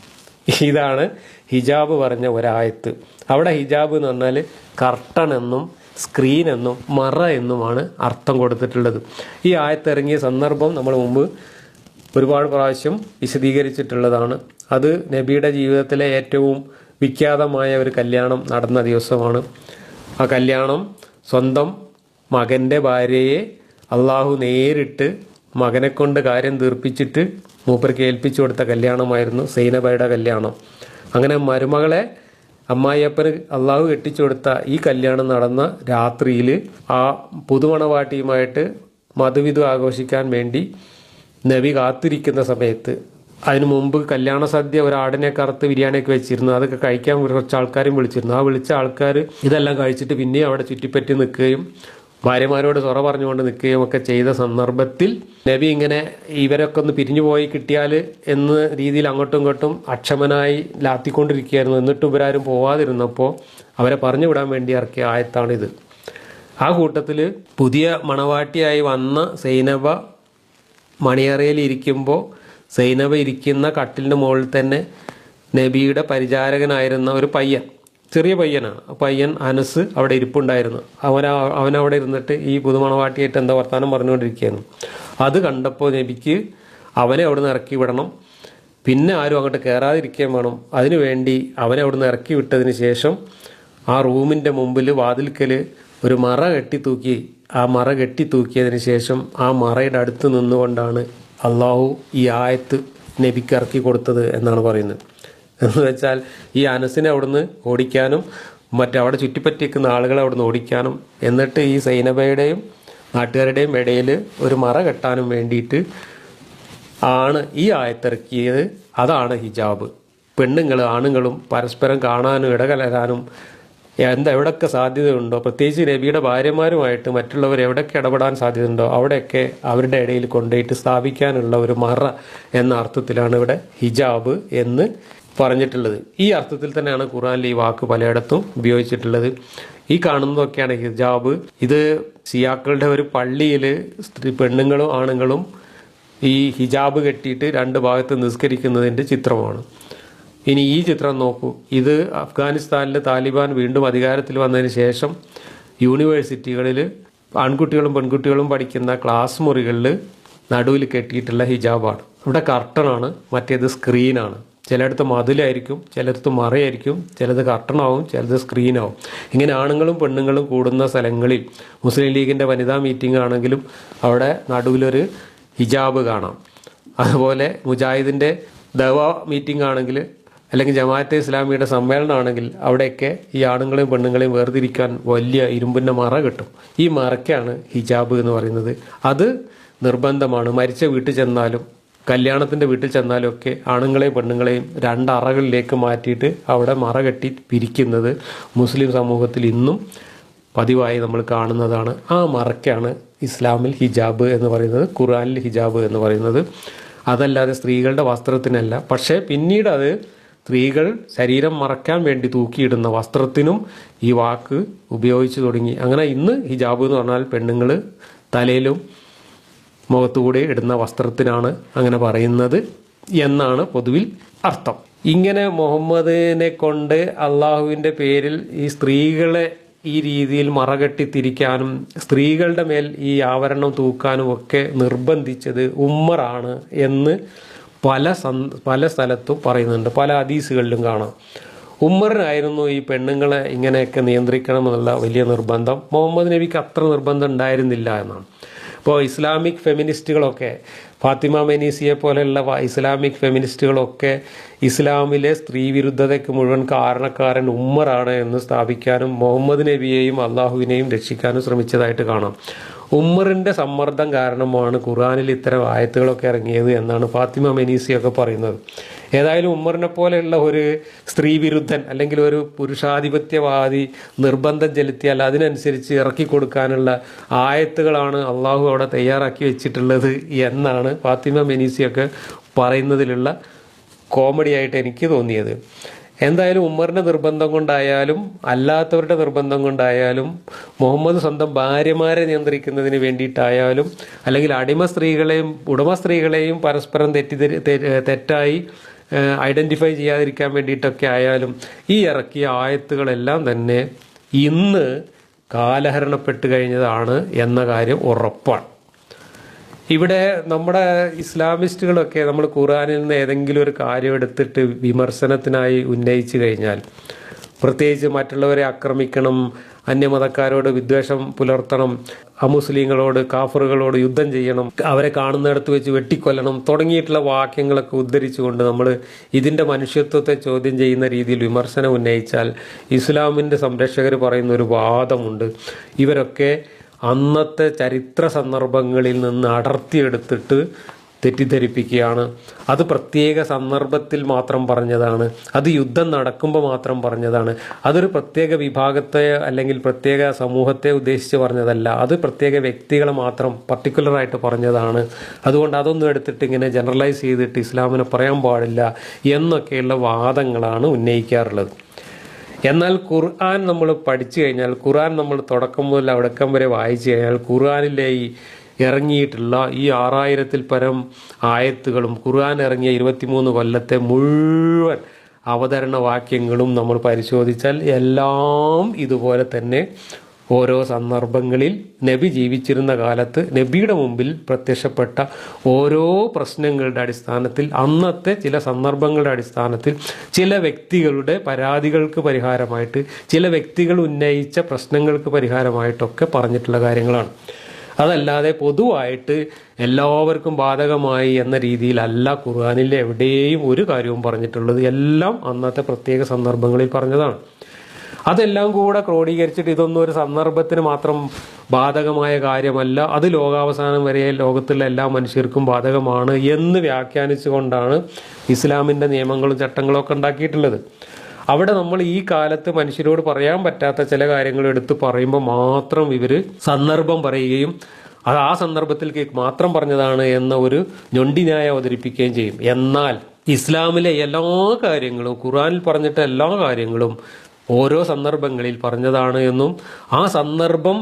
ഇതാണ് ഹിജാബ് പറഞ്ഞ ഒരായത്ത് അവിടെ ഹിജാബ് എന്ന് പറഞ്ഞാൽ കർട്ടൺ എന്നും സ്ക്രീൻ എന്നും മറ എന്നുമാണ് അർത്ഥം കൊടുത്തിട്ടുള്ളത് ഈ ആയത്ത് ഇറങ്ങിയ സന്ദർഭം നമ്മൾ മുമ്പ് ഒരുപാട് പ്രാവശ്യം വിശദീകരിച്ചിട്ടുള്ളതാണ് അത് നബിയുടെ ജീവിതത്തിലെ ഏറ്റവും വിഖ്യാതമായ ഒരു കല്യാണം നടന്ന ദിവസമാണ് ആ കല്യാണം സ്വന്തം മകൻ്റെ ഭാര്യയെ അള്ളാഹു നേരിട്ട് മകനെ കൊണ്ട് കാര്യം തീർപ്പിച്ചിട്ട് മൂപ്പർക്ക് ഏൽപ്പിച്ചു കൊടുത്ത കല്യാണമായിരുന്നു സൈനബയുടെ കല്യാണം അങ്ങനെ മരുമകളെ അമ്മായിയപ്പന് അള്ളാഹു കെട്ടിച്ചു കൊടുത്ത ഈ കല്യാണം നടന്ന രാത്രിയിൽ ആ പുതുമണവാട്ടിയുമായിട്ട് മധുവിധു ആഘോഷിക്കാൻ വേണ്ടി നബി കാത്തിരിക്കുന്ന സമയത്ത് അതിനു മുമ്പ് കല്യാണ സദ്യ ഒരാടിനെ കറുത്ത് ബിരിയാണിയൊക്കെ വെച്ചിരുന്നു അതൊക്കെ കഴിക്കാൻ കുറച്ച് ആൾക്കാരും വിളിച്ചിരുന്നു ആ വിളിച്ച ആൾക്കാർ ഇതെല്ലാം കഴിച്ചിട്ട് പിന്നെയും അവിടെ ചുറ്റിപ്പറ്റി നിൽക്കുകയും ഭാര്യമാരോട് സൊറ പറഞ്ഞുകൊണ്ട് നിൽക്കുകയും ഒക്കെ ചെയ്ത സന്ദർഭത്തിൽ നബി ഇങ്ങനെ ഇവരൊക്കെ ഒന്ന് പിരിഞ്ഞു പോയി കിട്ടിയാൽ എന്ന രീതിയിൽ അങ്ങോട്ടും ഇങ്ങോട്ടും അക്ഷമനായി ലാത്തിക്കൊണ്ടിരിക്കുകയായിരുന്നു എന്നിട്ട് ഇവരാരും പോവാതിരുന്നപ്പോൾ അവരെ പറഞ്ഞു വിടാൻ വേണ്ടി ഇറക്കിയ ആയത്താണിത് ആ കൂട്ടത്തിൽ പുതിയ മണവാട്ടിയായി വന്ന സൈനബ മണിയറയിൽ ഇരിക്കുമ്പോൾ സൈനബ ഇരിക്കുന്ന കട്ടിലിൻ്റെ മുകളിൽ തന്നെ നബിയുടെ പരിചാരകനായിരുന്ന ഒരു പയ്യൻ ചെറിയ പയ്യനാണ് ആ പയ്യൻ അനസ് അവിടെ ഇരിപ്പുണ്ടായിരുന്നു അവൻ അവൻ അവിടെ ഇരുന്നിട്ട് ഈ പുതുമണവാട്ടിയായിട്ട് എന്താ വർത്താനം പറഞ്ഞുകൊണ്ടിരിക്കുകയായിരുന്നു അത് കണ്ടപ്പോൾ നബിക്ക് അവനെ അവിടെ നിന്ന് ഇറക്കി വിടണം പിന്നെ ആരും അങ്ങോട്ട് കയറാതിരിക്കുകയും വേണം അതിനുവേണ്ടി അവനെ അവിടെ നിന്ന് ഇറക്കി വിട്ടതിന് ശേഷം ആ റൂമിൻ്റെ മുമ്പിൽ വാതിൽക്കൽ ഒരു മറ കെട്ടി തൂക്കി ആ മറ കെട്ടി തൂക്കിയതിന് ശേഷം ആ മറയുടെ അടുത്ത് നിന്നുകൊണ്ടാണ് അള്ളാഹു ഈ ആയത്ത് നബിക്ക് ഇറക്കി കൊടുത്തത് എന്നാണ് പറയുന്നത് എന്ന് വെച്ചാൽ ഈ അനസിനെ അവിടുന്ന് ഓടിക്കാനും മറ്റവിടെ ചുറ്റിപ്പറ്റിക്കുന്ന ആളുകളെ അവിടുന്ന് ഓടിക്കാനും എന്നിട്ട് ഈ സൈനബയുടെയും നാട്ടുകാരുടെയും ഇടയിൽ ഒരു മറ കെട്ടാനും വേണ്ടിയിട്ട് ആണ് ഈ ആയത്തിറക്കിയത് അതാണ് ഹിജാബ് പെണ്ണുങ്ങൾ ആണുങ്ങളും പരസ്പരം കാണാനും ഇടകലരാനും എന്താ എവിടെയൊക്കെ സാധ്യതയുണ്ടോ പ്രത്യേകിച്ച് നബിയുടെ ഭാര്യമാരുമായിട്ട് മറ്റുള്ളവർ എവിടെയൊക്കെ ഇടപെടാൻ സാധ്യതയുണ്ടോ അവിടെയൊക്കെ അവരുടെ ഇടയിൽ കൊണ്ടുപോയിട്ട് സ്ഥാപിക്കാനുള്ള ഒരു മറ എന്ന അർത്ഥത്തിലാണ് ഇവിടെ ഹിജാബ് എന്ന് പറഞ്ഞിട്ടുള്ളത് ഈ അർത്ഥത്തിൽ തന്നെയാണ് ഖുറാനിൽ ഈ വാക്ക് പലയിടത്തും ഉപയോഗിച്ചിട്ടുള്ളത് ഈ കാണുന്നതൊക്കെയാണ് ഹിജാബ് ഇത് സിയാക്കളുടെ ഒരു പള്ളിയിൽ സ്ത്രീ പെണ്ണുങ്ങളും ആണുങ്ങളും ഈ ഹിജാബ് കെട്ടിയിട്ട് രണ്ട് ഭാഗത്ത് നിസ്കരിക്കുന്നതിൻ്റെ ചിത്രമാണ് ഇനി ഈ ചിത്രം നോക്കൂ ഇത് അഫ്ഗാനിസ്ഥാനിൽ താലിബാൻ വീണ്ടും അധികാരത്തിൽ വന്നതിന് ശേഷം യൂണിവേഴ്സിറ്റികളിൽ ആൺകുട്ടികളും പെൺകുട്ടികളും പഠിക്കുന്ന ക്ലാസ് മുറികളിൽ നടുവിൽ കെട്ടിയിട്ടുള്ള ഹിജാബാണ് ഇവിടെ കർട്ടണാണ് മറ്റേത് സ്ക്രീനാണ് ചിലയിടത്ത് മതിലായിരിക്കും ചിലയിടത്ത് മറയായിരിക്കും ചിലത് കർട്ടണാവും ചിലത് സ്ക്രീനാവും ഇങ്ങനെ ആണുങ്ങളും പെണ്ണുങ്ങളും കൂടുന്ന സ്ഥലങ്ങളിൽ മുസ്ലിം ലീഗിൻ്റെ വനിതാ മീറ്റിംഗ് ആണെങ്കിലും അവിടെ നടുവിലൊരു ഹിജാബ് കാണാം അതുപോലെ മുജാഹിദിൻ്റെ ദവ മീറ്റിംഗ് ആണെങ്കിൽ അല്ലെങ്കിൽ ജമാഅത്തെ ഇസ്ലാമിയുടെ സമ്മേളനമാണെങ്കിൽ അവിടെയൊക്കെ ഈ ആണുങ്ങളെയും പെണ്ണുങ്ങളെയും വേർതിരിക്കാൻ വലിയ ഇരുമ്പിൻ്റെ മറ കിട്ടും ഈ മറയ്ക്കാണ് ഹിജാബ് എന്ന് പറയുന്നത് അത് നിർബന്ധമാണ് മരിച്ച വീട്ടിൽ ചെന്നാലും കല്യാണത്തിൻ്റെ വീട്ടിൽ ചെന്നാലൊക്കെ ആണുങ്ങളെയും പെണ്ണുങ്ങളെയും രണ്ടറകളിലേക്ക് മാറ്റിയിട്ട് അവിടെ മറ കെട്ടി പിരിക്കുന്നത് മുസ്ലിം സമൂഹത്തിൽ ഇന്നും പതിവായി നമ്മൾ കാണുന്നതാണ് ആ മറയ്ക്കാണ് ഇസ്ലാമിൽ ഹിജാബ് എന്ന് പറയുന്നത് ഖുറാനിൽ ഹിജാബ് എന്ന് പറയുന്നത് അതല്ലാതെ സ്ത്രീകളുടെ വസ്ത്രത്തിനല്ല പക്ഷേ പിന്നീട് അത് സ്ത്രീകൾ ശരീരം മറയ്ക്കാൻ വേണ്ടി തൂക്കിയിടുന്ന വസ്ത്രത്തിനും ഈ വാക്ക് ഉപയോഗിച്ചു തുടങ്ങി അങ്ങനെ ഇന്ന് ഹിജാബ് എന്ന് പറഞ്ഞാൽ പെണ്ണുങ്ങൾ തലയിലും മുഖത്തുകൂടെ ഇടുന്ന വസ്ത്രത്തിനാണ് അങ്ങനെ പറയുന്നത് എന്നാണ് പൊതുവിൽ അർത്ഥം ഇങ്ങനെ മുഹമ്മദിനെ കൊണ്ട് അള്ളാഹുവിൻ്റെ പേരിൽ ഈ സ്ത്രീകളെ ഈ രീതിയിൽ മറകെട്ടി തിരിക്കാനും സ്ത്രീകളുടെ മേൽ ഈ ആവരണം തൂക്കാനും ഒക്കെ നിർബന്ധിച്ചത് ഉമ്മറാണ് എന്ന് പല സന് പല സ്ഥലത്തും പറയുന്നുണ്ട് പല ഹദീസുകളിലും കാണാം ഉമ്മറിനായിരുന്നു ഈ പെണ്ണുങ്ങളെ ഇങ്ങനെയൊക്കെ നിയന്ത്രിക്കണം എന്നുള്ള വലിയ നിർബന്ധം മുഹമ്മദ് നബിക്ക് അത്ര നിർബന്ധം ഉണ്ടായിരുന്നില്ല എന്നാണ് ഇപ്പോൾ ഇസ്ലാമിക് ഫെമിനിസ്റ്റുകളൊക്കെ ഫാത്തിമ മെനീസിയെ പോലെയുള്ള വ- ഇസ്ലാമിക് ഫെമിനിസ്റ്റുകളൊക്കെ ഇസ്ലാമിലെ സ്ത്രീ വിരുദ്ധതയ്ക്ക് മുഴുവൻ കാരണക്കാരൻ ഉമ്മറാണ് എന്ന് സ്ഥാപിക്കാനും മുഹമ്മദ് നബിയെയും അള്ളാഹുവിനെയും രക്ഷിക്കാനും ശ്രമിച്ചതായിട്ട് കാണാം ഉമ്മറിന്റെ സമ്മർദ്ദം കാരണമാണ് ഖുറാനിൽ ഇത്തരം ആയത്തുകളൊക്കെ ഇറങ്ങിയത് എന്നാണ് ഫാത്തിമ മെനീസിയൊക്കെ പറയുന്നത് ഏതായാലും ഉമ്മറിനെ പോലെയുള്ള ഒരു സ്ത്രീ വിരുദ്ധൻ അല്ലെങ്കിൽ ഒരു പുരുഷാധിപത്യവാദി നിർബന്ധം ചെലുത്തിയാൽ അതിനനുസരിച്ച് ഇറക്കി കൊടുക്കാനുള്ള ആയത്തുകളാണ് അള്ളാഹു അവിടെ തയ്യാറാക്കി വെച്ചിട്ടുള്ളത് എന്നാണ് ഫാത്തിമ മെനീസിയൊക്കെ പറയുന്നതിലുള്ള കോമഡി ആയിട്ട് എനിക്ക് തോന്നിയത് എന്തായാലും ഉമ്മറിന്റെ നിർബന്ധം കൊണ്ടായാലും അല്ലാത്തവരുടെ നിർബന്ധം കൊണ്ടായാലും മുഹമ്മദ് സ്വന്തം ഭാര്യമാരെ നിയന്ത്രിക്കുന്നതിന് വേണ്ടിയിട്ടായാലും അല്ലെങ്കിൽ അടിമ സ്ത്രീകളെയും ഉടമ സ്ത്രീകളെയും പരസ്പരം തെറ്റിദ്ധരി തെ- തെറ്റായി ഐഡന്റിഫൈ ചെയ്യാതിരിക്കാൻ വേണ്ടിയിട്ടൊക്കെ ആയാലും ഈ ഇറക്കിയ ആയത്തുകളെല്ലാം തന്നെ ഇന്ന് കാലഹരണപ്പെട്ട് കഴിഞ്ഞതാണ് എന്ന കാര്യം ഉറപ്പാണ് ഇവിടെ നമ്മുടെ ഇസ്ലാമിസ്റ്റുകളൊക്കെ നമ്മൾ ഖുറാനിൽ നിന്ന് ഏതെങ്കിലും ഒരു കാര്യം എടുത്തിട്ട് വിമർശനത്തിനായി ഉന്നയിച്ചു കഴിഞ്ഞാൽ പ്രത്യേകിച്ച് മറ്റുള്ളവരെ ആക്രമിക്കണം അന്യമതക്കാരോട് വിദ്വേഷം പുലർത്തണം അമുസ്ലിങ്ങളോട് കാഫറുകളോട് യുദ്ധം ചെയ്യണം അവരെ കാണുന്നിടത്ത് വെച്ച് വെട്ടിക്കൊല്ലണം തുടങ്ങിയിട്ടുള്ള വാക്യങ്ങളൊക്കെ ഉദ്ധരിച്ചുകൊണ്ട് നമ്മൾ ഇതിൻ്റെ മനുഷ്യത്വത്തെ ചോദ്യം ചെയ്യുന്ന രീതിയിൽ വിമർശനം ഉന്നയിച്ചാൽ ഇസ്ലാമിൻ്റെ സംരക്ഷകർ പറയുന്ന ഒരു വാദമുണ്ട് ഇവരൊക്കെ അന്നത്തെ ചരിത്ര സന്ദർഭങ്ങളിൽ നിന്ന് അടർത്തിയെടുത്തിട്ട് തെറ്റിദ്ധരിപ്പിക്കുകയാണ് അത് പ്രത്യേക സന്ദർഭത്തിൽ മാത്രം പറഞ്ഞതാണ് അത് യുദ്ധം നടക്കുമ്പോൾ മാത്രം പറഞ്ഞതാണ് അതൊരു പ്രത്യേക വിഭാഗത്തെ അല്ലെങ്കിൽ പ്രത്യേക സമൂഹത്തെ ഉദ്ദേശിച്ച് പറഞ്ഞതല്ല അത് പ്രത്യേക വ്യക്തികളെ മാത്രം പർട്ടിക്കുലറായിട്ട് പറഞ്ഞതാണ് അതുകൊണ്ട് അതൊന്നും എടുത്തിട്ട് ഇങ്ങനെ ജനറലൈസ് ചെയ്തിട്ട് ഇസ്ലാമിനെ പറയാൻ പാടില്ല എന്നൊക്കെയുള്ള വാദങ്ങളാണ് ഉന്നയിക്കാറുള്ളത് എന്നാൽ ഖുർആൻ നമ്മൾ പഠിച്ചു കഴിഞ്ഞാൽ ഖുർആൻ നമ്മൾ തുടക്കം മുതൽ അവിടക്കം വരെ വായിച്ചു കഴിഞ്ഞാൽ ഖുർആനിലെ ഈ ഇറങ്ങിയിട്ടുള്ള ഈ ആറായിരത്തിൽ പരം ആയത്തുകളും ഖുർആൻ ഇറങ്ങിയ ഇരുപത്തിമൂന്ന് കൊല്ലത്തെ മുഴുവൻ അവതരണ വാക്യങ്ങളും നമ്മൾ പരിശോധിച്ചാൽ എല്ലാം ഇതുപോലെ തന്നെ ഓരോ സന്ദർഭങ്ങളിൽ നബി ജീവിച്ചിരുന്ന കാലത്ത് നബിയുടെ മുമ്പിൽ പ്രത്യക്ഷപ്പെട്ട ഓരോ പ്രശ്നങ്ങളുടെ അടിസ്ഥാനത്തിൽ അന്നത്തെ ചില സന്ദർഭങ്ങളുടെ അടിസ്ഥാനത്തിൽ ചില വ്യക്തികളുടെ പരാതികൾക്ക് പരിഹാരമായിട്ട് ചില വ്യക്തികൾ ഉന്നയിച്ച പ്രശ്നങ്ങൾക്ക് പരിഹാരമായിട്ടൊക്കെ പറഞ്ഞിട്ടുള്ള കാര്യങ്ങളാണ് അതല്ലാതെ പൊതുവായിട്ട് എല്ലാവർക്കും ബാധകമായി എന്ന രീതിയിലല്ല ഖുർആാനിൽ എവിടെയും ഒരു കാര്യവും പറഞ്ഞിട്ടുള്ളത് എല്ലാം അന്നത്തെ പ്രത്യേക സന്ദർഭങ്ങളിൽ പറഞ്ഞതാണ് അതെല്ലാം കൂടെ ക്രോഡീകരിച്ചിട്ട് ഇതൊന്നും ഒരു സന്ദർഭത്തിന് മാത്രം ബാധകമായ കാര്യമല്ല അത് ലോകാവസാനം വരെ ലോകത്തുള്ള എല്ലാ മനുഷ്യർക്കും ബാധകമാണ് എന്ന് വ്യാഖ്യാനിച്ചുകൊണ്ടാണ് ഇസ്ലാമിൻ്റെ നിയമങ്ങളും ചട്ടങ്ങളും ഒക്കെ ഉണ്ടാക്കിയിട്ടുള്ളത് അവിടെ നമ്മൾ ഈ കാലത്ത് മനുഷ്യരോട് പറയാൻ പറ്റാത്ത ചില കാര്യങ്ങൾ എടുത്ത് പറയുമ്പോൾ മാത്രം ഇവർ സന്ദർഭം പറയുകയും അത് ആ സന്ദർഭത്തിൽ മാത്രം പറഞ്ഞതാണ് എന്ന ഒരു ഞൊണ്ടിനായ അവതരിപ്പിക്കുകയും ചെയ്യും എന്നാൽ ഇസ്ലാമിലെ എല്ലാ കാര്യങ്ങളും ഖുറാനിൽ പറഞ്ഞിട്ട എല്ലാ കാര്യങ്ങളും ഓരോ സന്ദർഭങ്ങളിൽ പറഞ്ഞതാണ് എന്നും ആ സന്ദർഭം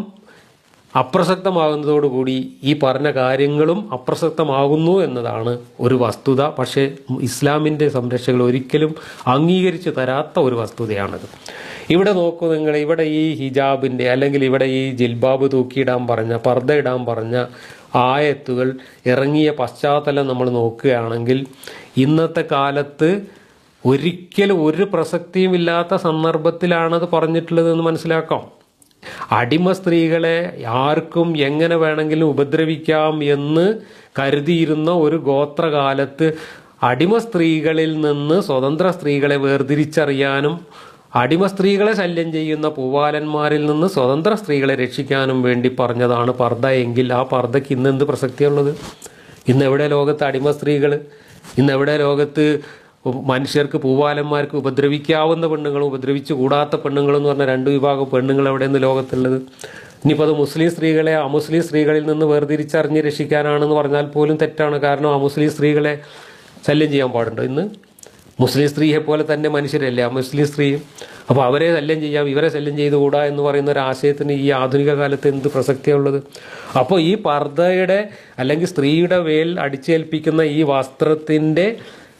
അപ്രസക്തമാകുന്നതോടുകൂടി ഈ പറഞ്ഞ കാര്യങ്ങളും അപ്രസക്തമാകുന്നു എന്നതാണ് ഒരു വസ്തുത പക്ഷേ ഇസ്ലാമിൻ്റെ സംരക്ഷകർ ഒരിക്കലും അംഗീകരിച്ചു തരാത്ത ഒരു വസ്തുതയാണത് ഇവിടെ നോക്കൂ നിങ്ങൾ ഇവിടെ ഈ ഹിജാബിൻ്റെ അല്ലെങ്കിൽ ഇവിടെ ഈ ജിൽബാബ് തൂക്കിയിടാൻ പറഞ്ഞ പർദ്ദ ഇടാൻ പറഞ്ഞ ആയത്തുകൾ ഇറങ്ങിയ പശ്ചാത്തലം നമ്മൾ നോക്കുകയാണെങ്കിൽ ഇന്നത്തെ കാലത്ത് ഒരിക്കലും ഒരു പ്രസക്തിയും ഇല്ലാത്ത സന്ദർഭത്തിലാണത് പറഞ്ഞിട്ടുള്ളതെന്ന് മനസ്സിലാക്കാം അടിമ സ്ത്രീകളെ ആർക്കും എങ്ങനെ വേണമെങ്കിലും ഉപദ്രവിക്കാം എന്ന് കരുതിയിരുന്ന ഒരു ഗോത്രകാലത്ത് അടിമ സ്ത്രീകളിൽ നിന്ന് സ്വതന്ത്ര സ്ത്രീകളെ വേർതിരിച്ചറിയാനും അടിമ സ്ത്രീകളെ ശല്യം ചെയ്യുന്ന പൂവാലന്മാരിൽ നിന്ന് സ്വതന്ത്ര സ്ത്രീകളെ രക്ഷിക്കാനും വേണ്ടി പറഞ്ഞതാണ് പർദ്ദ എങ്കിൽ ആ പർദ്ദയ്ക്ക് ഇന്ന് എന്ത് പ്രസക്തിയുള്ളത് ഇന്ന് എവിടെ ലോകത്ത് അടിമ സ്ത്രീകൾ ഇന്ന് എവിടെ ലോകത്ത് മനുഷ്യർക്ക് പൂവാലന്മാർക്ക് ഉപദ്രവിക്കാവുന്ന പെണ്ണുങ്ങളും ഉപദ്രവിച്ചു കൂടാത്ത പെണ്ണുങ്ങളും എന്ന് പറഞ്ഞ രണ്ട് വിഭാഗം പെണ്ണുങ്ങൾ എവിടെയെന്ന് ലോകത്തുള്ളത് ഇനിയിപ്പോൾ അത് മുസ്ലിം സ്ത്രീകളെ അമുസ്ലിം സ്ത്രീകളിൽ നിന്ന് വേർതിരിച്ചറിഞ്ഞ് രക്ഷിക്കാനാണെന്ന് പറഞ്ഞാൽ പോലും തെറ്റാണ് കാരണം അമുസ്ലിം സ്ത്രീകളെ ശല്യം ചെയ്യാൻ പാടുണ്ടോ ഇന്ന് മുസ്ലിം സ്ത്രീയെ പോലെ തന്നെ മനുഷ്യരല്ലേ ആ മുസ്ലിം സ്ത്രീയും അപ്പോൾ അവരെ ശല്യം ചെയ്യാം ഇവരെ ശല്യം ചെയ്തുകൂടാ എന്ന് പറയുന്ന ഒരു ആശയത്തിന് ഈ ആധുനിക കാലത്ത് എന്ത് പ്രസക്തിയുള്ളത് അപ്പോൾ ഈ പർദ്ദയുടെ അല്ലെങ്കിൽ സ്ത്രീയുടെ വേൽ അടിച്ചേൽപ്പിക്കുന്ന ഈ വസ്ത്രത്തിൻ്റെ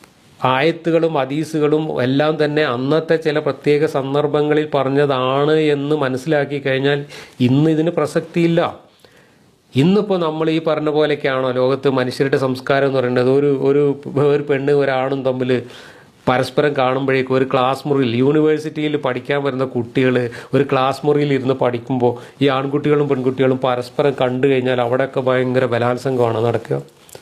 ആയത്തുകളും ഹദീസുകളും എല്ലാം തന്നെ അന്നത്തെ ചില പ്രത്യേക സന്ദർഭങ്ങളിൽ പറഞ്ഞതാണ് എന്ന് മനസ്സിലാക്കി കഴിഞ്ഞാൽ ഇന്ന് ഇതിന് പ്രസക്തിയില്ല ഇന്നിപ്പോൾ നമ്മൾ ഈ പറഞ്ഞ പോലെയൊക്കെയാണോ ലോകത്ത് മനുഷ്യരുടെ സംസ്കാരം എന്ന് പറയുന്നത് ഒരു ഒരു ഒരു പെണ്ണ് ഒരാണും തമ്മിൽ പരസ്പരം കാണുമ്പോഴേക്കും ഒരു ക്ലാസ് മുറിയിൽ യൂണിവേഴ്സിറ്റിയിൽ പഠിക്കാൻ വരുന്ന കുട്ടികൾ ഒരു ക്ലാസ് മുറിയിൽ ഇരുന്ന് പഠിക്കുമ്പോൾ ഈ ആൺകുട്ടികളും പെൺകുട്ടികളും പരസ്പരം കണ്ടു കഴിഞ്ഞാൽ അവിടെയൊക്കെ ഭയങ്കര ബലാത്സംഗമാണ് നടക്കുക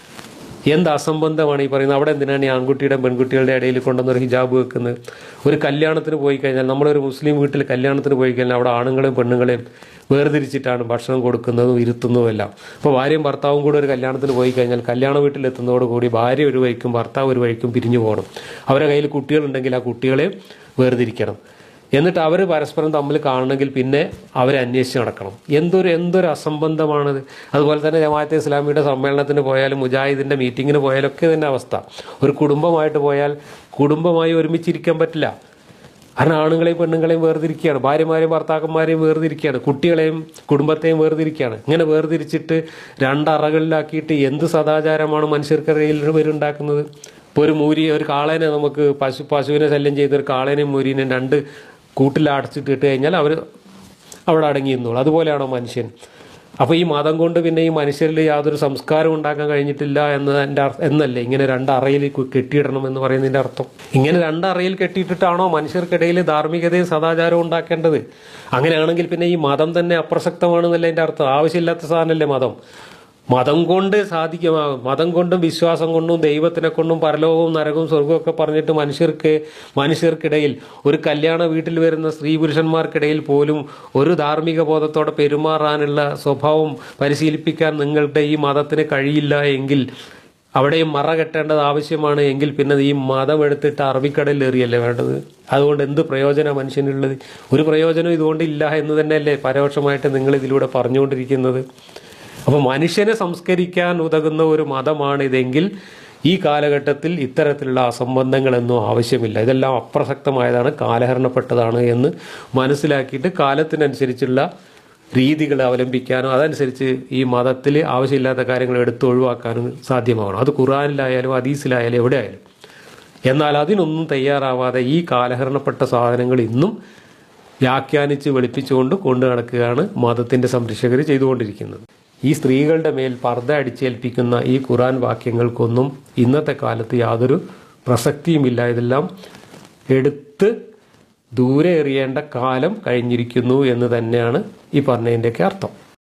എന്ത് അസംബന്ധമാണ് ഈ പറയുന്നത് അവിടെ എന്തിനാണ് ഈ ആൺകുട്ടിയുടെ പെൺകുട്ടികളുടെ ഇടയിൽ കൊണ്ടുവന്ന് ഒരു ഹിജാബ് വെക്കുന്നത് ഒരു കല്യാണത്തിന് പോയി കഴിഞ്ഞാൽ നമ്മളൊരു മുസ്ലിം വീട്ടിൽ കല്യാണത്തിന് പോയി കഴിഞ്ഞാൽ അവിടെ ആണുങ്ങളെയും പെണ്ണുങ്ങളെയും വേർതിരിച്ചിട്ടാണ് ഭക്ഷണം കൊടുക്കുന്നതും ഇരുത്തുന്നതും എല്ലാം അപ്പോൾ ഭാര്യയും ഭർത്താവും കൂടെ ഒരു കല്യാണത്തിന് പോയി കഴിഞ്ഞാൽ കല്യാണ വീട്ടിലെത്തുന്നതോടുകൂടി ഭാര്യ ഒരു വഴിക്കും ഭർത്താവ് ഒരു വഴിക്കും പിരിഞ്ഞു പോകണം അവരുടെ കയ്യിൽ കുട്ടികളുണ്ടെങ്കിൽ ആ കുട്ടികളെ വേർതിരിക്കണം എന്നിട്ട് അവർ പരസ്പരം തമ്മിൽ കാണണമെങ്കിൽ പിന്നെ അവരെ അന്വേഷിച്ച് നടക്കണം എന്തൊരു എന്തൊരു അസംബന്ധമാണത് അതുപോലെ തന്നെ ജമാഅത്തെ ഇസ്ലാമിയുടെ സമ്മേളനത്തിന് പോയാലും മുജാഹിദിൻ്റെ മീറ്റിങ്ങിന് പോയാലും ഒക്കെ തന്നെ അവസ്ഥ ഒരു കുടുംബമായിട്ട് പോയാൽ കുടുംബമായി ഒരുമിച്ചിരിക്കാൻ പറ്റില്ല കാരണം ആണുങ്ങളെയും പെണ്ണുങ്ങളെയും വേർതിരിക്കുകയാണ് ഭാര്യമാരെയും ഭർത്താക്കന്മാരെയും വേർതിരിക്കുകയാണ് കുട്ടികളെയും കുടുംബത്തെയും വേർതിരിക്കുകയാണ് ഇങ്ങനെ വേർതിരിച്ചിട്ട് രണ്ടറകളിലാക്കിയിട്ട് എന്ത് സദാചാരമാണ് മനുഷ്യർക്കിടയിൽ വരുണ്ടാക്കുന്നത് ഇപ്പോൾ ഒരു മൂരി ഒരു കാളേനെ നമുക്ക് പശു പശുവിനെ ശല്യം ചെയ്ത ഒരു കാളേനെയും മൂരിനെയും രണ്ട് കൂട്ടിൽ അടച്ചിട്ടിട്ട് കഴിഞ്ഞാൽ അവർ അവിടെ അടങ്ങി നിന്നോളൂ അതുപോലെയാണോ മനുഷ്യൻ അപ്പോൾ ഈ മതം കൊണ്ട് പിന്നെ ഈ മനുഷ്യരിൽ യാതൊരു സംസ്കാരം ഉണ്ടാക്കാൻ കഴിഞ്ഞിട്ടില്ല എന്നതിൻ്റെ അർത്ഥം എന്നല്ലേ ഇങ്ങനെ രണ്ട് അറയിൽ കു- കെട്ടിയിടണം എന്ന് പറയുന്നതിൻ്റെ അർത്ഥം ഇങ്ങനെ രണ്ട് അറയിൽ കെട്ടിയിട്ടിട്ടാണോ മനുഷ്യർക്കിടയിൽ ധാർമ്മികതയും സദാചാരവും ഉണ്ടാക്കേണ്ടത് അങ്ങനെയാണെങ്കിൽ പിന്നെ ഈ മതം തന്നെ അപ്രസക്തമാണെന്നല്ലേ എൻ്റെ അർത്ഥം ആവശ്യമില്ലാത്ത സാധനമല്ലേ മതം മതം കൊണ്ട് സാധിക്കും മതം കൊണ്ടും വിശ്വാസം കൊണ്ടും ദൈവത്തിനെ കൊണ്ടും പരലോകവും നരകവും സ്വർഗവും ഒക്കെ പറഞ്ഞിട്ട് മനുഷ്യർക്ക് മനുഷ്യർക്കിടയിൽ ഒരു കല്യാണ വീട്ടിൽ വരുന്ന സ്ത്രീ പുരുഷന്മാർക്കിടയിൽ പോലും ഒരു ധാർമ്മിക ബോധത്തോടെ പെരുമാറാനുള്ള സ്വഭാവം പരിശീലിപ്പിക്കാൻ നിങ്ങളുടെ ഈ മതത്തിന് കഴിയില്ല എങ്കിൽ അവിടെയും മറ കെട്ടേണ്ടത് ആവശ്യമാണ് എങ്കിൽ പിന്നെ ഈ മതം എടുത്തിട്ട് അറബിക്കടലിൽ എറിയല്ലേ വേണ്ടത് അതുകൊണ്ട് എന്ത് പ്രയോജനം മനുഷ്യനുള്ളത് ഒരു പ്രയോജനം ഇതുകൊണ്ട് ഇല്ല എന്ന് തന്നെയല്ലേ പരോക്ഷമായിട്ട് നിങ്ങൾ ഇതിലൂടെ പറഞ്ഞുകൊണ്ടിരിക്കുന്നത് അപ്പോൾ മനുഷ്യനെ സംസ്കരിക്കാൻ ഉതകുന്ന ഒരു മതമാണ് ഇതെങ്കിൽ ഈ കാലഘട്ടത്തിൽ ഇത്തരത്തിലുള്ള അസംബന്ധങ്ങളൊന്നും ആവശ്യമില്ല ഇതെല്ലാം അപ്രസക്തമായതാണ് കാലഹരണപ്പെട്ടതാണ് എന്ന് മനസ്സിലാക്കിയിട്ട് കാലത്തിനനുസരിച്ചുള്ള രീതികൾ അവലംബിക്കാനും അതനുസരിച്ച് ഈ മതത്തിൽ ആവശ്യമില്ലാത്ത കാര്യങ്ങൾ എടുത്ത് ഒഴിവാക്കാനും സാധ്യമാകണം അത് ഖുറാനിലായാലും ഹദീസിലായാലും എവിടെ ആയാലും എന്നാൽ അതിനൊന്നും തയ്യാറാവാതെ ഈ കാലഹരണപ്പെട്ട സാധനങ്ങൾ ഇന്നും വ്യാഖ്യാനിച്ച് വെളുപ്പിച്ചുകൊണ്ട് കൊണ്ടു നടക്കുകയാണ് മതത്തിൻ്റെ സംരക്ഷകർ ചെയ്തുകൊണ്ടിരിക്കുന്നത് ഈ സ്ത്രീകളുടെ മേൽ പർദ്ദ അടിച്ചേൽപ്പിക്കുന്ന ഈ ഖുറാൻ വാക്യങ്ങൾക്കൊന്നും ഇന്നത്തെ കാലത്ത് യാതൊരു പ്രസക്തിയുമില്ല ഇതെല്ലാം എടുത്ത് ദൂരെ എറിയേണ്ട കാലം കഴിഞ്ഞിരിക്കുന്നു എന്ന് തന്നെയാണ് ഈ പറഞ്ഞതിൻ്റെയൊക്കെ അർത്ഥം